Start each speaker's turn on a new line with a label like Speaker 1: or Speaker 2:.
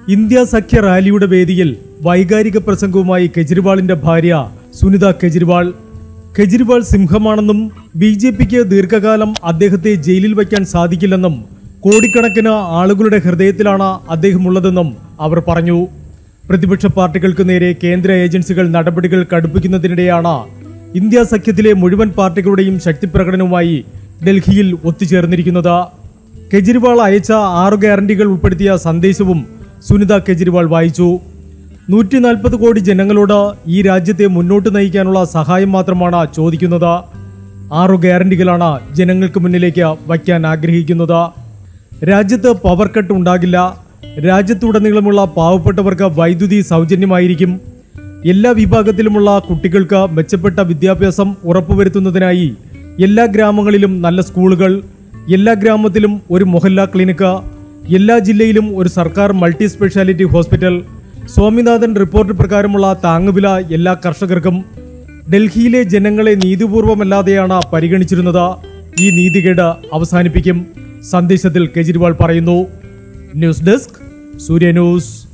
Speaker 1: India സഖ്യ റാലിയുടെ വേദിയിൽ വൈകാരിക പ്രസംഗവുമായി കെജ്രിവാളിന്റെ ഭാര്യ സുനിത കെജ്രിവാൾ കെജ്രിവാൾ സിംഹമാണെന്നും ബി ജെ പിക്ക് ദീർഘകാലം അദ്ദേഹത്തെ ജയിലിൽ വയ്ക്കാൻ സാധിക്കില്ലെന്നും കോടിക്കണക്കിന് ആളുകളുടെ ഹൃദയത്തിലാണ് അദ്ദേഹമുള്ളതെന്നും അവർ പറഞ്ഞു പ്രതിപക്ഷ പാർട്ടികൾക്ക് നേരെ കേന്ദ്ര ഏജൻസികൾ നടപടികൾ കടുപ്പിക്കുന്നതിനിടെയാണ് ഇന്ത്യ സഖ്യത്തിലെ മുഴുവൻ പാർട്ടികളുടെയും ശക്തിപ്രകടനവുമായി ഡൽഹിയിൽ ഒത്തുചേർന്നിരിക്കുന്നത് കെജ്രിവാൾ അയച്ച ആറു ഗ്യാരണ്ടികൾ ഉൾപ്പെടുത്തിയ സന്ദേശവും സുനിത കെജ്രിവാൾ വായിച്ചു നൂറ്റി നാൽപ്പത് കോടി ജനങ്ങളോട് ഈ രാജ്യത്തെ മുന്നോട്ട് നയിക്കാനുള്ള സഹായം മാത്രമാണ് ചോദിക്കുന്നത് ആറു ഗ്യാരണ്ടികളാണ് ജനങ്ങൾക്ക് മുന്നിലേക്ക് വയ്ക്കാൻ ആഗ്രഹിക്കുന്നത് രാജ്യത്ത് പവർ കട്ട് ഉണ്ടാകില്ല രാജ്യത്തുടനീളമുള്ള പാവപ്പെട്ടവർക്ക് വൈദ്യുതി സൗജന്യമായിരിക്കും എല്ലാ വിഭാഗത്തിലുമുള്ള കുട്ടികൾക്ക് മെച്ചപ്പെട്ട വിദ്യാഭ്യാസം ഉറപ്പുവരുത്തുന്നതിനായി എല്ലാ ഗ്രാമങ്ങളിലും നല്ല സ്കൂളുകൾ എല്ലാ ഗ്രാമത്തിലും ഒരു മൊഹല്ല ക്ലിനിക്ക് എല്ലാ ജില്ലയിലും ഒരു സർക്കാർ multi speciality hospital Swaminathan report പ്രകാരമുള്ള താങ്ങുവില എല്ലാ കർഷകർക്കും ഡൽഹിയിലെ ജനങ്ങളെ നീതിപൂർവമല്ലാതെയാണ് പരിഗണിച്ചിരുന്നത് ഈ നീതികേട് അവസാനിപ്പിക്കും സന്ദേശത്തിൽ കെജ്രിവാൾ പറയുന്നു ന്യൂസ് ഡെസ്ക് സൂര്യ ന്യൂസ്